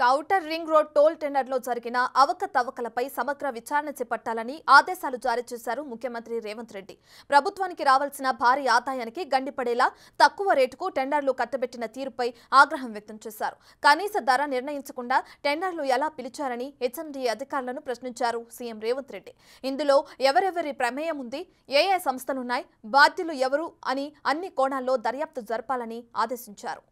outer ring road toll టెండర్లో జరిగిన అవకతవకలపై సమగ్ర విచారణ చేపట్టాలని ఆదేశాలు జారీ చేశారు ముఖ్యమంత్రి రేవంత్ రెడ్డి ప్రభుత్వానికి రావాల్సిన భారీ ఆదాయానికి గండిపడేలా తక్కువ రేటుకు టెండర్లు కట్టబెట్టిన తీరుపై ఆగ్రహం వ్యక్తం చేశారు కనీస ధర నిర్ణయించకుండా టెండర్లు ఎలా పిలిచారని హెచ్ఎండీ అధికారులను ప్రశ్నించారు సీఎం రేవంత్ రెడ్డి ఇందులో ఎవరెవరి ప్రమేయం ఉంది ఏ ఏ సంస్థలున్నాయి బాధ్యులు ఎవరు అని అన్ని కోణాల్లో దర్యాప్తు జరపాలని ఆదేశించారు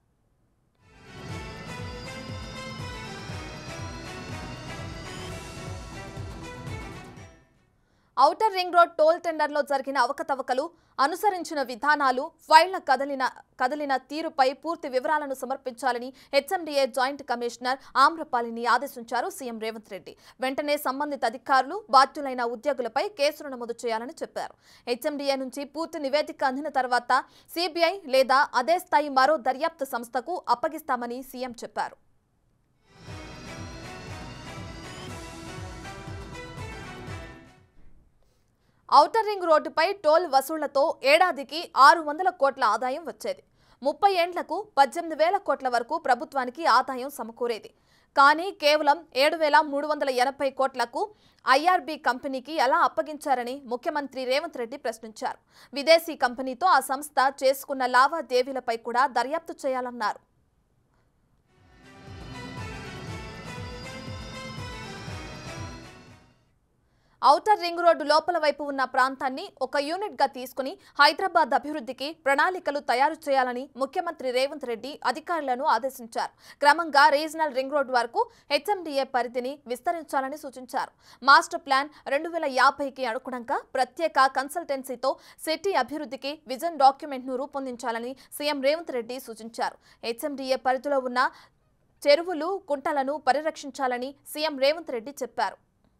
ఔటర్ రింగ్ రోడ్ టోల్ టెండర్లో జరిగిన అవకతవకలు అనుసరించిన విధానాలు ఫైళ్ల కదలిన కదిలిన తీరుపై పూర్తి వివరాలను సమర్పించాలని హెచ్ఎండిఏ జాయింట్ కమిషనర్ ఆమ్రపాలిని ఆదేశించారు సీఎం రేవంత్ రెడ్డి వెంటనే సంబంధిత అధికారులు బాధ్యులైన ఉద్యోగులపై కేసులు నమోదు చేయాలని చెప్పారు హెచ్ఎండిఏ నుంచి పూర్తి నివేదిక అందిన తర్వాత సిబిఐ లేదా అదే స్థాయి మరో దర్యాప్తు సంస్థకు అప్పగిస్తామని సీఎం చెప్పారు ఔటర్ రింగ్ రోడ్డుపై టోల్ వసూళ్లతో ఏడాదికి ఆరు వందల కోట్ల ఆదాయం వచ్చేది ముప్పై ఏండ్లకు పద్దెనిమిది వేల కోట్ల వరకు ప్రభుత్వానికి ఆదాయం సమకూరేది కానీ కేవలం ఏడు వేల మూడు వందల ఎనభై కోట్లకు ఐఆర్బీ కంపెనీకి ఎలా అప్పగించారని ముఖ్యమంత్రి రేవంత్ రెడ్డి ప్రశ్నించారు విదేశీ కంపెనీతో ఆ సంస్థ చేసుకున్న లావాదేవీలపై కూడా దర్యాప్తు చేయాలన్నారు ఔటర్ రింగ్ రోడ్డు లోపల వైపు ఉన్న ప్రాంతాన్ని ఒక యూనిట్ గా తీసుకుని హైదరాబాద్ అభివృద్ధికి ప్రణాళికలు తయారు చేయాలని ముఖ్యమంత్రి రేవంత్ రెడ్డి అధికారులను ఆదేశించారు క్రమంగా రీజనల్ రింగ్ రోడ్ వరకు హెచ్ఎండిఏ పరిధిని విస్తరించాలని సూచించారు మాస్టర్ ప్లాన్ రెండు వేల యాభైకి అనుగుణంగా ప్రత్యేక కన్సల్టెన్సీతో సిటీ అభివృద్ధికి విజన్ డాక్యుమెంట్ ను రూపొందించాలని సీఎం రేవంత్ రెడ్డి సూచించారు హెచ్ఎండిఏ పరిధిలో ఉన్న చెరువులు కుంటలను పరిరక్షించాలని సీఎం రేవంత్ రెడ్డి చెప్పారు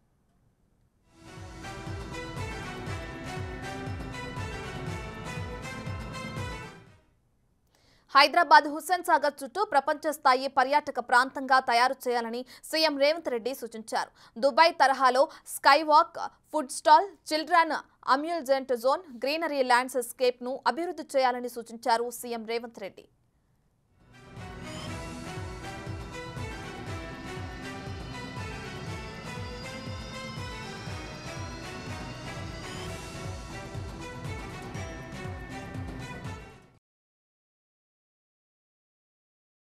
హైదరాబాద్ హుస్సేన్ సాగర్ చుట్టూ ప్రపంచ స్థాయి పర్యాటక ప్రాంతంగా తయారు చేయాలని సీఎం రేవంత్ రెడ్డి సూచించారు దుబాయ్ తరహాలో sky walk food stall children amusement zone greenery landscape ను అభివృద్ధి చేయాలని సూచించారు సీఎం రేవంత్ రెడ్డి